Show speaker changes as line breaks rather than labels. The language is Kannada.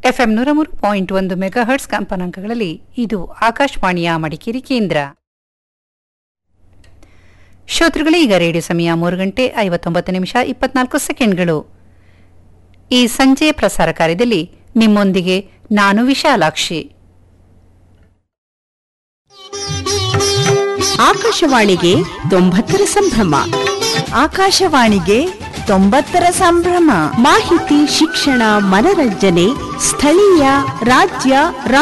ಎಫ್ಎಂ ನೂರ ಮೂರು ಪಾಯಿಂಟ್ ಒಂದು ಮೆಗಾಹರ್ಟ್ಸ್ ಕಂಪನಾಂಕಗಳಲ್ಲಿ ಇದು ಆಕಾಶವಾಣಿಯ ಮಡಿಕೇರಿ ಕೇಂದ್ರ ಶ್ರೋತೃಗಳೇ ಈಗ ರೇಡಿಯೋ ಸಮಯ ಮೂರು ಗಂಟೆ ಐವತ್ತೊಂಬತ್ತು ನಿಮಿಷ ಇಪ್ಪತ್ನಾಲ್ಕು ಸೆಕೆಂಡ್ಗಳು ಈ ಸಂಜೆ ಪ್ರಸಾರ ಕಾರ್ಯದಲ್ಲಿ ನಿಮ್ಮೊಂದಿಗೆ ನಾನು ವಿಶಾಲಾಕ್ಷಿ
ಆಕಾಶವಾಣಿಗೆ ತೊಂಬತ್ತರ ಸಂಭ್ರಮ
ಆಕಾಶವಾಣಿಗೆ ತೊಂಬತ್ತರ ಸಂಭ್ರಮ
ಮಾಹಿತಿ ಶಿಕ್ಷಣ ಮನರಂಜನೆ ಸ್ಥಳೀಯ ರಾಜ್ಯ